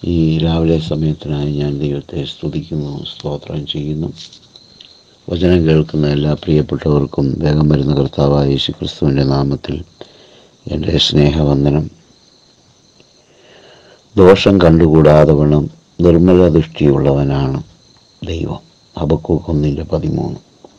ഈ രാവിലെ സമയത്തിനായി ഞാൻ ദൈവത്തെ സ്തുതിക്കുന്നു സ്തോത്രം ചെയ്യുന്നു വചനം കേൾക്കുന്ന എല്ലാ പ്രിയപ്പെട്ടവർക്കും വേഗം വരുന്ന കർത്താവായ യേശു ക്രിസ്തുവിൻ്റെ നാമത്തിൽ എൻ്റെ സ്നേഹവന്ദനം ദോഷം കണ്ടുകൂടാതെ വേണം നിർമ്മല ദൃഷ്ടിയുള്ളവനാണ് ദൈവം ഹബക്കൂക്ക് ഒന്നിൻ്റെ പതിമൂന്ന്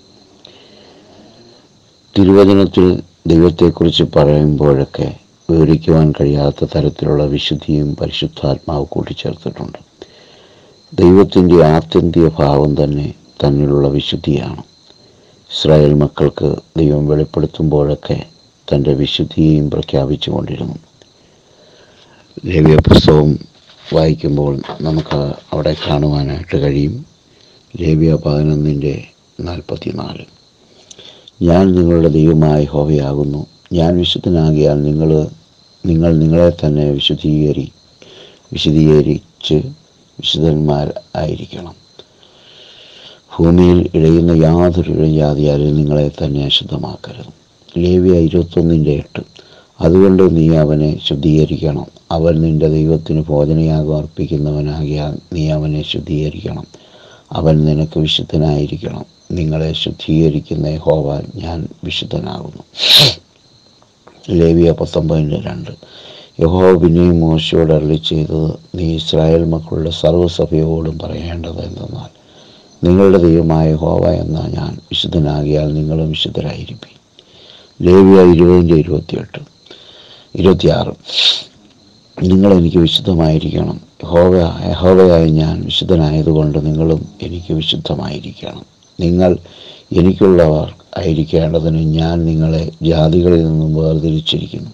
തിരുവചനത്തിൽ ദൈവത്തെക്കുറിച്ച് പറയുമ്പോഴൊക്കെ വിവരിക്കുവാൻ കഴിയാത്ത തരത്തിലുള്ള വിശുദ്ധിയും പരിശുദ്ധാത്മാവ് കൂട്ടിച്ചേർത്തിട്ടുണ്ട് ദൈവത്തിൻ്റെ ആത്യന്തിക ഭാവം തന്നെ തന്നിലുള്ള വിശുദ്ധിയാണ് ഇസ്രായേൽ മക്കൾക്ക് ദൈവം വെളിപ്പെടുത്തുമ്പോഴൊക്കെ തൻ്റെ വിശുദ്ധിയെയും പ്രഖ്യാപിച്ചു കൊണ്ടിരുന്നു ലേവ്യ പുസ്തകം വായിക്കുമ്പോൾ നമുക്ക് അവിടെ കാണുവാനായിട്ട് കഴിയും ലേവ്യ പതിനൊന്നിൻ്റെ നാൽപ്പത്തിനാല് ഞാൻ നിങ്ങളുടെ ദൈവമായ ഹോവയാകുന്നു ഞാൻ വിശുദ്ധനാകിയാൽ നിങ്ങൾ നിങ്ങൾ നിങ്ങളെ തന്നെ വിശുദ്ധീകരി വിശദീകരിച്ച് വിശുദ്ധന്മാർ ആയിരിക്കണം ഭൂമിയിൽ ഇഴയുന്ന യാതൊരു ഇഴജാതിയാലും നിങ്ങളെ തന്നെ അശുദ്ധമാക്കരുത് ലേവ്യ ഇരുപത്തൊന്നിൻ്റെ എട്ട് അതുകൊണ്ട് നീ അവനെ ശുദ്ധീകരിക്കണം അവൻ നിന്റെ ദൈവത്തിന് ഭോജനയാഗം അർപ്പിക്കുന്നവനാകിയാൽ നീ അവനെ ശുദ്ധീകരിക്കണം അവൻ നിനക്ക് വിശുദ്ധനായിരിക്കണം നിങ്ങളെ ശുദ്ധീകരിക്കുന്ന യഹോവ ഞാൻ വിശുദ്ധനാകുന്നു ലേവിയ പത്തൊമ്പതിൻ്റെ രണ്ട് യഹോവ പിന്നെയും മോശയോട് അരളി ചെയ്തത് നീ ഇസ്രായേൽ മക്കളുടെ സർവ്വസഭയോടും പറയേണ്ടത് എന്തെന്നാൽ നിങ്ങളുടെ ദൈവമായ ഹോവ എന്ന ഞാൻ വിശുദ്ധനാകിയാൽ നിങ്ങളും വിശുദ്ധരായിരിക്കും ലേവിയ ഇരുപതിൻ്റെ ഇരുപത്തിയെട്ട് ഇരുപത്തിയാറ് നിങ്ങൾ എനിക്ക് വിശുദ്ധമായിരിക്കണം ഹോവ ഹോവയായ ഞാൻ വിശുദ്ധനായതുകൊണ്ട് നിങ്ങളും എനിക്ക് വിശുദ്ധമായിരിക്കണം നിങ്ങൾ എനിക്കുള്ളവർ ആയിരിക്കേണ്ടതിന് ഞാൻ നിങ്ങളെ ജാതികളിൽ നിന്നും വേർതിരിച്ചിരിക്കുന്നു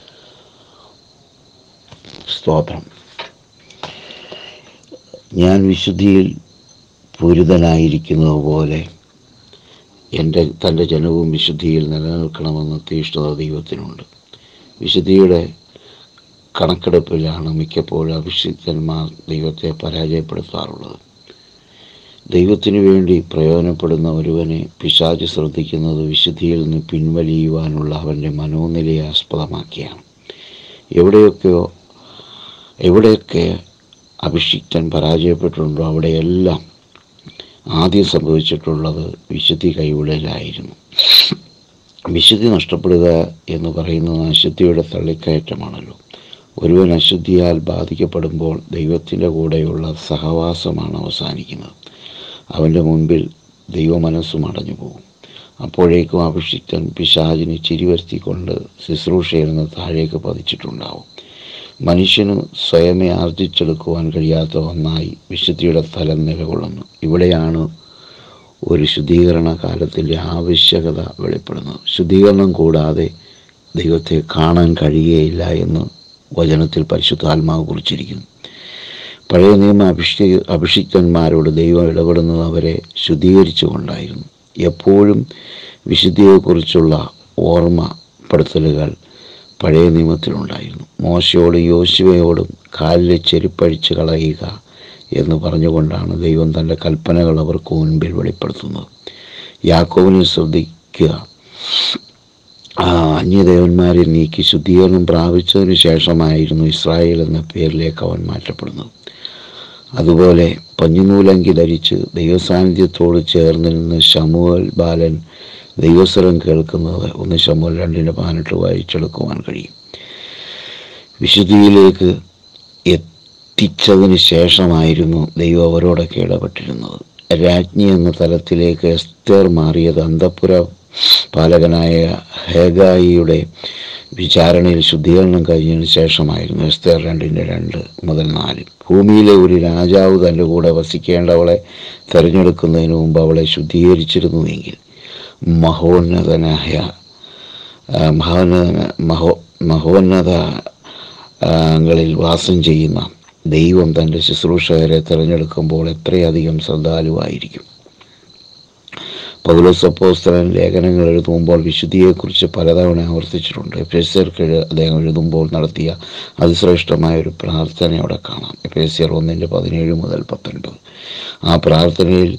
സ്തോത്രം ഞാൻ വിശുദ്ധിയിൽ പൂരിതനായിരിക്കുന്നത് പോലെ എൻ്റെ തൻ്റെ ജനവും വിശുദ്ധിയിൽ നിലനിൽക്കണമെന്ന് തീഷ്ണത ദൈവത്തിനുണ്ട് വിശുദ്ധിയുടെ കണക്കെടുപ്പിലാണ് മിക്കപ്പോഴും അഭിഷിക്തന്മാർ ദൈവത്തെ പരാജയപ്പെടുത്താറുള്ളത് ദൈവത്തിനു വേണ്ടി പ്രയോജനപ്പെടുന്ന ഒരുവനെ പിശാച് ശ്രദ്ധിക്കുന്നത് വിശുദ്ധിയിൽ നിന്ന് പിൻവലിയുവാനുള്ള അവൻ്റെ മനോനിലയെ ആസ്പദമാക്കിയാണ് എവിടെയൊക്കെയോ എവിടെയൊക്കെ അഭിഷിക്തൻ പരാജയപ്പെട്ടിട്ടുണ്ടോ അവിടെയെല്ലാം ആദ്യം സംഭവിച്ചിട്ടുള്ളത് വിശുദ്ധി കൈവിടലായിരുന്നു വിശുദ്ധി നഷ്ടപ്പെടുക എന്ന് പറയുന്നത് അശുദ്ധിയുടെ തള്ളിക്കയറ്റമാണല്ലോ ഒരുവൻ അശുദ്ധിയാൽ ബാധിക്കപ്പെടുമ്പോൾ ദൈവത്തിൻ്റെ കൂടെയുള്ള സഹവാസമാണ് അവസാനിക്കുന്നത് അവൻ്റെ മുൻപിൽ ദൈവമനസ്സും അടഞ്ഞു പോകും അപ്പോഴേക്കും അഭിഷിക്തൻ പിശാചിന് ചിരിവരുത്തിക്കൊണ്ട് ശുശ്രൂഷയിൽ നിന്ന് താഴേക്ക് പതിച്ചിട്ടുണ്ടാവും മനുഷ്യന് സ്വയമേ ആർജിച്ചെടുക്കുവാൻ കഴിയാത്ത ഒന്നായി വിശുദ്ധിയുടെ തലം നിലകൊള്ളുന്നു ഇവിടെയാണ് ഒരു ശുദ്ധീകരണ കാലത്തിൻ്റെ ആവശ്യകത വെളിപ്പെടുന്നത് ശുദ്ധീകരണം കൂടാതെ ദൈവത്തെ കാണാൻ കഴിയുകയില്ല എന്ന് വചനത്തിൽ പരിശുദ്ധാത്മാവ് കുറിച്ചിരിക്കുന്നു പഴയ നിയമ അഭിഷേ അഭിഷിക്തന്മാരോട് ദൈവം ഇടപെടുന്നത് അവരെ ശുദ്ധീകരിച്ചു കൊണ്ടായിരുന്നു എപ്പോഴും വിശുദ്ധിയെക്കുറിച്ചുള്ള ഓർമ്മപ്പെടുത്തലുകൾ പഴയ നിയമത്തിലുണ്ടായിരുന്നു മോശയോടും യോശുവയോടും കാലിലെ ചെരുപ്പഴിച്ച് കളയുക എന്ന് പറഞ്ഞുകൊണ്ടാണ് ദൈവം തൻ്റെ കൽപ്പനകൾ അവർക്ക് മുൻപിൽ വെളിപ്പെടുത്തുന്നത് യാക്കോവിനെ ശ്രദ്ധിക്കുക അന്യദേവന്മാരെ നീക്കി ശുദ്ധീകരണം പ്രാപിച്ചതിന് ശേഷമായിരുന്നു ഇസ്രായേൽ എന്ന പേരിലേക്ക് അവൻ മാറ്റപ്പെടുന്നത് അതുപോലെ പഞ്ഞുനൂലങ്കി ധരിച്ച് ദൈവസാന്നിധ്യത്തോട് ചേർന്ന് നിന്ന് ശമുവൽ ബാലൻ ദൈവസ്വരം കേൾക്കുന്നത് ഒന്ന് ശമുവൽ രണ്ടിൻ്റെ പതിനെട്ട് വായിച്ചെടുക്കുവാൻ കഴിയും വിശുദ്ധിയിലേക്ക് എത്തിച്ചതിന് ശേഷമായിരുന്നു ദൈവം അവരോടൊക്കെ ഇടപെട്ടിരുന്നത് രാജ്ഞി എന്ന തലത്തിലേക്ക് എസ്തേർ മാറിയത് അന്തപ്പുര പാലകനായ ഹേഗായിയുടെ വിചാരണയിൽ ശുദ്ധീകരണം കഴിഞ്ഞതിന് ശേഷമായിരുന്നു എസ്തേർ രണ്ടിൻ്റെ രണ്ട് മുതൽ നാല് ഭൂമിയിലെ ഒരു രാജാവ് തൻ്റെ കൂടെ വസിക്കേണ്ടവളെ തിരഞ്ഞെടുക്കുന്നതിന് മുമ്പ് അവളെ ശുദ്ധീകരിച്ചിരുന്നുവെങ്കിൽ മഹോന്നതനായ മഹോന്നത മഹോ മഹോന്നതങ്ങളിൽ വാസം ചെയ്യുന്ന ദൈവം തൻ്റെ ശുശ്രൂഷകരെ തിരഞ്ഞെടുക്കുമ്പോൾ എത്രയധികം ശ്രദ്ധാലുവായിരിക്കും പൗലോസ് അപ്പോസ്തലൻ ലേഖനങ്ങൾ എഴുതുമ്പോൾ വിശുദ്ധിയെക്കുറിച്ച് പലതവണ ആവർത്തിച്ചിട്ടുണ്ട് എഫേസ്യർക്ക് അദ്ദേഹം എഴുതുമ്പോൾ നടത്തിയ അതിശ്രേഷ്ഠമായ ഒരു പ്രാർത്ഥന അവിടെ കാണാം എഫേസ്യർ ഒന്നിൻ്റെ പതിനേഴ് മുതൽ പത്തൊൻപത് ആ പ്രാർത്ഥനയിൽ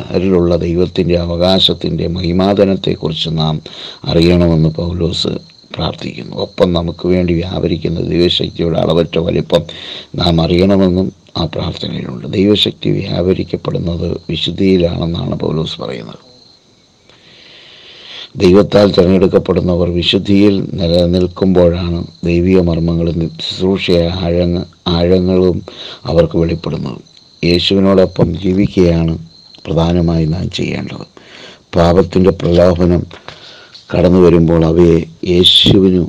വിശുദ്ധന്മാരിലുള്ള ദൈവത്തിൻ്റെ അവകാശത്തിൻ്റെ മഹിമാതനത്തെക്കുറിച്ച് നാം അറിയണമെന്ന് പൗലോസ് പ്രാർത്ഥിക്കുന്നു ഒപ്പം നമുക്ക് വേണ്ടി വ്യാപരിക്കുന്ന ദൈവശക്തിയുടെ അളവറ്റ വലിപ്പം നാം അറിയണമെന്നും ആ പ്രാർത്ഥനയിലുണ്ട് ദൈവശക്തി വ്യാപരിക്കപ്പെടുന്നത് വിശുദ്ധിയിലാണെന്നാണ് പൗലോസ് പറയുന്നത് ദൈവത്താൽ തിരഞ്ഞെടുക്കപ്പെടുന്നവർ വിശുദ്ധിയിൽ നിലനിൽക്കുമ്പോഴാണ് ദൈവിക മർമ്മങ്ങളും ശുശ്രൂഷയായ ആഴങ്ങ ആഴങ്ങളും അവർക്ക് വെളിപ്പെടുന്നത് യേശുവിനോടൊപ്പം ജീവിക്കുകയാണ് പ്രധാനമായി നാം ചെയ്യേണ്ടത് പാപത്തിൻ്റെ പ്രലോഭനം കടന്നു വരുമ്പോൾ അവയെ യേശുവിനു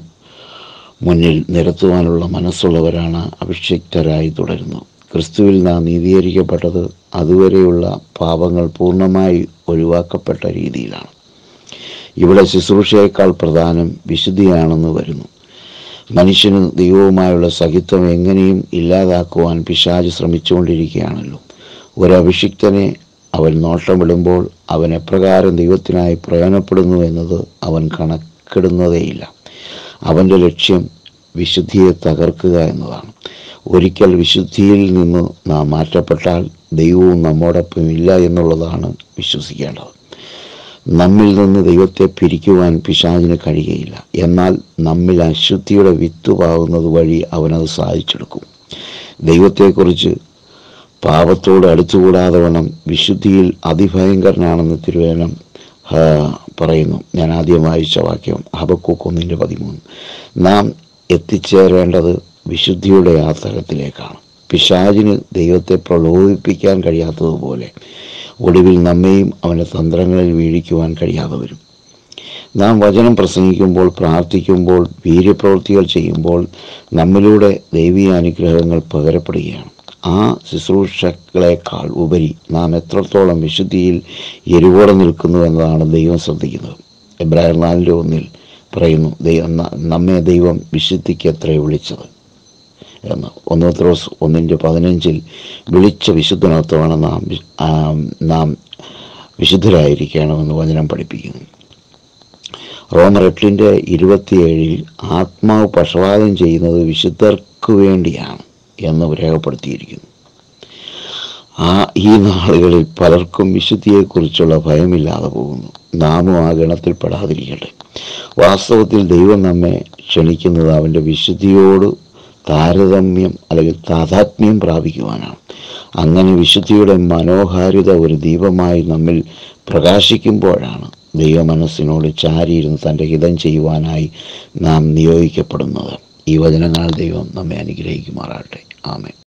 മുന്നിൽ നിരത്തുവാനുള്ള മനസ്സുള്ളവരാണ് അഭിഷിക്തരായി തുടരുന്നത് ക്രിസ്തുവിൽ നാം നീതീകരിക്കപ്പെട്ടത് അതുവരെയുള്ള പാപങ്ങൾ പൂർണ്ണമായി ഒഴിവാക്കപ്പെട്ട രീതിയിലാണ് ഇവിടെ ശുശ്രൂഷയേക്കാൾ പ്രധാനം വിശുദ്ധിയാണെന്ന് വരുന്നു മനുഷ്യന് ദൈവവുമായുള്ള സഹിത്വം എങ്ങനെയും ഇല്ലാതാക്കുവാൻ പിശാജ് ശ്രമിച്ചുകൊണ്ടിരിക്കുകയാണല്ലോ ഒരു അഭിഷിക്തനെ അവൻ നോട്ടമിടുമ്പോൾ അവൻ എപ്രകാരം ദൈവത്തിനായി പ്രയോജനപ്പെടുന്നു എന്നത് അവൻ കണക്കിടുന്നതേയില്ല അവൻ്റെ ലക്ഷ്യം വിശുദ്ധിയെ തകർക്കുക എന്നതാണ് ഒരിക്കൽ വിശുദ്ധിയിൽ നിന്ന് നാം മാറ്റപ്പെട്ടാൽ ദൈവവും നമ്മോടൊപ്പം ഇല്ല എന്നുള്ളതാണ് വിശ്വസിക്കേണ്ടത് നമ്മിൽ നിന്ന് ദൈവത്തെ പിരിക്കുവാൻ പിശാചിന് കഴിയുകയില്ല എന്നാൽ നമ്മിൽ അശുദ്ധിയുടെ വിത്ത് പാകുന്നത് വഴി അവനത് സാധിച്ചെടുക്കും ദൈവത്തെക്കുറിച്ച് പാപത്തോട് അടുത്തുകൂടാതെ വണ്ണം വിശുദ്ധിയിൽ അതിഭയങ്കരനാണെന്ന് തിരുവേനം ആ, പറയുന്നു ഞാൻ ആദ്യം വായിച്ച വാക്യം ഹബക്കൂക്ക് ഒന്നിൻ്റെ പതിമൂന്ന് നാം എത്തിച്ചേരേണ്ടത് വിശുദ്ധിയുടെ ആ തലത്തിലേക്കാണ് പിശാചിന് ദൈവത്തെ പ്രലോഭിപ്പിക്കാൻ കഴിയാത്തതുപോലെ ഒടുവിൽ നമ്മെയും അവൻ്റെ തന്ത്രങ്ങളിൽ വീഴിക്കുവാൻ കഴിയാതെ വരും നാം വചനം പ്രസംഗിക്കുമ്പോൾ പ്രാർത്ഥിക്കുമ്പോൾ വീര്യപ്രവൃത്തികൾ ചെയ്യുമ്പോൾ നമ്മിലൂടെ ദൈവീയ അനുഗ്രഹങ്ങൾ പകരപ്പെടുകയാണ് ആ ശുശ്രൂഷകളെക്കാൾ ഉപരി നാം എത്രത്തോളം വിശുദ്ധിയിൽ എരിവോടെ നിൽക്കുന്നു എന്നതാണ് ദൈവം ശ്രദ്ധിക്കുന്നത് എബ്രാഹിം നാലിൻ്റെ ഒന്നിൽ പറയുന്നു ദൈവം ന- നമ്മെ ദൈവം വിശുദ്ധിക്ക് എത്ര വിളിച്ചത് എന്ന് ഒന്ന് പത്രോസ് ഒന്നിൻ്റെ പതിനഞ്ചിൽ വിളിച്ച വിശുദ്ധനത്വമാണ് നാം വി- ആ, നാം വിശുദ്ധരായിരിക്കണമെന്ന് വചനം പഠിപ്പിക്കുന്നു റോമർ എട്ടിൻ്റെ ഇരുപത്തിയേഴിൽ ആത്മാവ് പക്ഷപാതം ചെയ്യുന്നത് വിശുദ്ധർക്ക് വേണ്ടിയാണ് എന്ന് രേഖപ്പെടുത്തിയിരിക്കുന്നു ആ ഈ നാളുകളിൽ പലർക്കും വിശുദ്ധിയെക്കുറിച്ചുള്ള ഭയമില്ലാതെ പോകുന്നു നാമും ആ ഗണത്തിൽപ്പെടാതിരിക്കട്ടെ വാസ്തവത്തിൽ ദൈവം നമ്മെ ക്ഷണിക്കുന്നത് അവൻ്റെ വിശുദ്ധിയോട് താരതമ്യം അല്ലെങ്കിൽ താതാത്മ്യം പ്രാപിക്കുവാനാണ് അങ്ങനെ വിശുദ്ധിയുടെ മനോഹാരിത ഒരു ദീപമായി നമ്മിൽ പ്രകാശിക്കുമ്പോഴാണ് ദൈവമനസ്സിനോട് ചാരിയിരുന്ന് തൻ്റെ ഹിതം ചെയ്യുവാനായി നാം നിയോഗിക്കപ്പെടുന്നത് ഈ വചനങ്ങൾ ദൈവം നമ്മെ അനുഗ്രഹിക്കുമാറാട്ടെ ആമേൻ